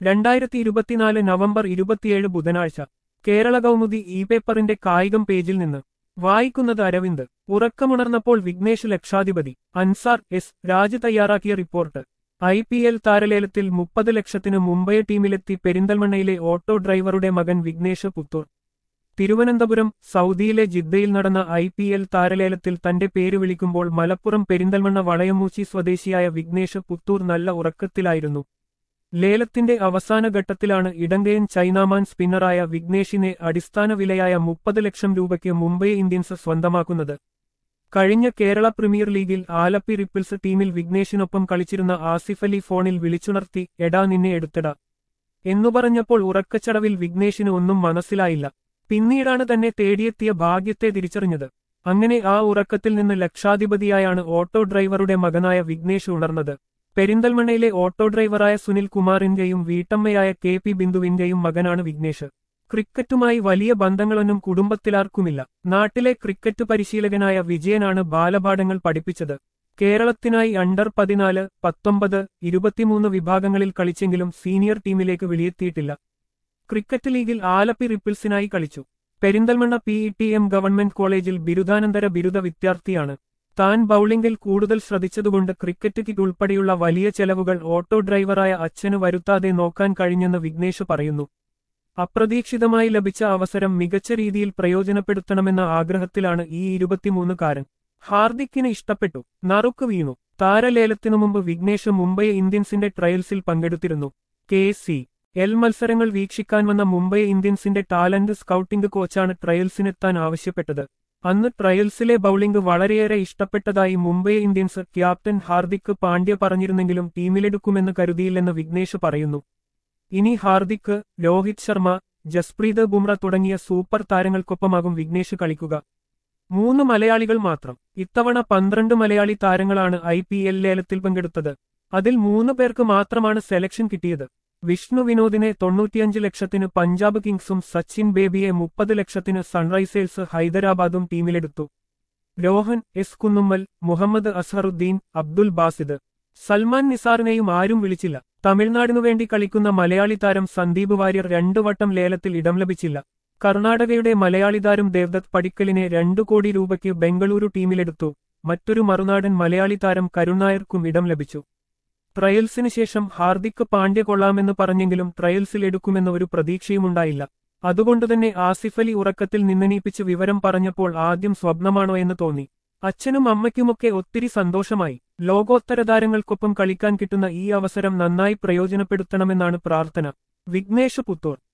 രണ്ടായിരത്തി ഇരുപത്തിനാല് നവംബർ ഇരുപത്തിയേഴ് ബുധനാഴ്ച കേരള കൗമുദി ഇ പേപ്പറിന്റെ കായികം പേജിൽ നിന്ന് വായിക്കുന്നത് അരവിന്ദ് ഉറക്കമുണർന്നപ്പോൾ വിഘ്നേഷ് ലക്ഷാധിപതി അൻസാർ എസ് രാജ് തയ്യാറാക്കിയ റിപ്പോർട്ട് ഐ പി എൽ താരലേലത്തിൽ മുപ്പത് ലക്ഷത്തിന് മുംബൈ ടീമിലെത്തി പെരിന്തൽമണ്ണയിലെ ഓട്ടോ ഡ്രൈവറുടെ മകൻ വിഘ്നേഷ് പുത്തൂർ തിരുവനന്തപുരം സൗദിയിലെ ജിദ്ദയിൽ നടന്ന ഐ പി എൽ താരലേലത്തിൽ തന്റെ പേര് വിളിക്കുമ്പോൾ മലപ്പുറം പെരിന്തൽമണ്ണ വളയമൂച്ചി സ്വദേശിയായ വിഘ്നേഷ് പുത്തൂർ നല്ല ഉറക്കത്തിലായിരുന്നു ലേലത്തിന്റെ അവസാന ഘട്ടത്തിലാണ് ഇടങ്കയൻ ചൈനാമാൻ സ്പിന്നറായ വിഘ്നേഷിനെ അടിസ്ഥാന വിലയായ മുപ്പത് ലക്ഷം രൂപയ്ക്ക് മുംബൈ ഇന്ത്യൻസ് സ്വന്തമാക്കുന്നത് കഴിഞ്ഞ കേരള പ്രീമിയർ ലീഗിൽ ആലപ്പി റിപ്പിൾസ് ടീമിൽ വിഘ്നേഷിനൊപ്പം കളിച്ചിരുന്ന ആസിഫ് അലി ഫോണിൽ വിളിച്ചുണർത്തി എടാ നിന്നെ എടുത്തടാ എന്നു പറഞ്ഞപ്പോൾ ഉറക്കച്ചടവിൽ വിഘ്നേഷിന് ഒന്നും മനസ്സിലായില്ല പിന്നീടാണ് തന്നെ തേടിയെത്തിയ ഭാഗ്യത്തെ തിരിച്ചറിഞ്ഞത് അങ്ങനെ ആ ഉറക്കത്തിൽ നിന്ന് ലക്ഷാധിപതിയായാണ് ഓട്ടോ ഡ്രൈവറുടെ മകനായ വിഘ്നേഷ് ഉണർന്നത് പെരിന്തൽമണ്ണയിലെ ഓട്ടോ ഡ്രൈവറായ സുനിൽ കുമാറിന്റെയും വീട്ടമ്മയായ കെ പി ബിന്ദുവിന്റെയും മകനാണ് വിഘ്നേഷ് ക്രിക്കറ്റുമായി വലിയ ബന്ധങ്ങളൊന്നും കുടുംബത്തിലാർക്കുമില്ല നാട്ടിലെ ക്രിക്കറ്റ് പരിശീലകനായ വിജയനാണ് ബാലപാഠങ്ങൾ പഠിപ്പിച്ചത് കേരളത്തിനായി അണ്ടർ പതിനാല് പത്തൊമ്പത് ഇരുപത്തിമൂന്ന് വിഭാഗങ്ങളിൽ കളിച്ചെങ്കിലും സീനിയർ ടീമിലേക്ക് വിളിയെത്തിയിട്ടില്ല ക്രിക്കറ്റ് ലീഗിൽ ആലപ്പി റിപ്പിൾസിനായി കളിച്ചു Perinthalmanna P E T M government കോളേജിൽ ബിരുദാനന്തര ബിരുദ വിദ്യാർത്ഥിയാണ് താൻ ബൌളിംഗിൽ കൂടുതൽ ശ്രദ്ധിച്ചതുകൊണ്ട് ക്രിക്കറ്റ് കിറ്റ് ഉൾപ്പെടെയുള്ള വലിയ ചെലവുകൾ ഓട്ടോ ഡ്രൈവറായ അച്ഛന് വരുത്താതെ നോക്കാൻ കഴിഞ്ഞെന്ന് വിഘ്നേഷ് പറയുന്നു അപ്രതീക്ഷിതമായി ലഭിച്ച അവസരം മികച്ച രീതിയിൽ പ്രയോജനപ്പെടുത്തണമെന്ന ആഗ്രഹത്തിലാണ് ഈ ഇരുപത്തിമൂന്നുകാരൻ ഹാർദിക്കിന് ഇഷ്ടപ്പെട്ടു നറുക്ക് വീണു താരലേലത്തിനു മുമ്പ് വിഘ്നേഷ് മുംബൈ ഇന്ത്യൻസിന്റെ ട്രയൽസിൽ പങ്കെടുത്തിരുന്നു കെ സി എൽ മത്സരങ്ങൾ വീക്ഷിക്കാൻ വന്ന മുംബൈ ഇന്ത്യൻസിന്റെ ടാലന്റ് സ്കൌട്ടിംഗ് കോച്ചാണ് ട്രയൽസിനെത്താൻ ആവശ്യപ്പെട്ടത് അന്ന് ട്രയൽസിലെ ബൌളിംഗ് വളരെയേറെ ഇഷ്ടപ്പെട്ടതായി മുംബൈ ഇന്ത്യൻസ് ക്യാപ്റ്റൻ ഹാർദിക് പാണ്ഡ്യ പറഞ്ഞിരുന്നെങ്കിലും ടീമിലെടുക്കുമെന്ന് കരുതിയില്ലെന്ന് വിഘ്നേഷ് പറയുന്നു ഇനി ഹാർദിക് രോഹിത് ശർമ്മ ജസ്പ്രീത് ബുംറ തുടങ്ങിയ സൂപ്പർ താരങ്ങൾക്കൊപ്പമാകും വിഘ്നേഷ് കളിക്കുക മൂന്ന് മലയാളികൾ മാത്രം ഇത്തവണ പന്ത്രണ്ട് മലയാളി താരങ്ങളാണ് ഐ പി എൽ ലേലത്തിൽ പങ്കെടുത്തത് അതിൽ മൂന്ന് പേർക്ക് മാത്രമാണ് സെലക്ഷൻ കിട്ടിയത് വിഷ്ണു വിനോദിനെ തൊണ്ണൂറ്റിയഞ്ച് ലക്ഷത്തിന് പഞ്ചാബ് കിങ്സും സച്ചിൻ ബേബിയെ മുപ്പത് ലക്ഷത്തിന് സൺറൈസേഴ്സ് ഹൈദരാബാദും ടീമിലെടുത്തു രോഹൻ എസ് കുന്നുമ്മൽ മുഹമ്മദ് അസ്ഹറുദ്ദീൻ അബ്ദുൽ ബാസിദ് സൽമാൻ നിസാറിനെയും ആരും വിളിച്ചില്ല തമിഴ്നാടിനു വേണ്ടി കളിക്കുന്ന മലയാളി താരം സന്ദീപ് വാര്യർ രണ്ടു വട്ടം ലേലത്തിൽ ഇടം ലഭിച്ചില്ല കർണാടകയുടെ മലയാളി താരം ദേവ്ദത്ത് പടിക്കലിനെ രണ്ടു കോടി രൂപയ്ക്ക് ബംഗളൂരു ടീമിലെടുത്തു മറ്റൊരു മറുനാടൻ മലയാളി താരം കരുണായർക്കും ഇടം ലഭിച്ചു ട്രയൽസിന് ശേഷം ഹാർദിക് പാണ്ഡ്യ കൊള്ളാമെന്ന് പറഞ്ഞെങ്കിലും ട്രയൽസിൽ എടുക്കുമെന്ന ഒരു പ്രതീക്ഷയുമുണ്ടായില്ല അതുകൊണ്ടുതന്നെ ആസിഫ് അലി ഉറക്കത്തിൽ നിന്നെണീപ്പിച്ച് വിവരം പറഞ്ഞപ്പോൾ ആദ്യം സ്വപ്നമാണോ എന്ന് തോന്നി അച്ഛനും അമ്മയ്ക്കുമൊക്കെ ഒത്തിരി സന്തോഷമായി ലോകോത്തര താരങ്ങൾക്കൊപ്പം കളിക്കാൻ കിട്ടുന്ന ഈ അവസരം നന്നായി പ്രയോജനപ്പെടുത്തണമെന്നാണ് പ്രാർത്ഥന വിഘ്നേഷ് പുത്തൂർ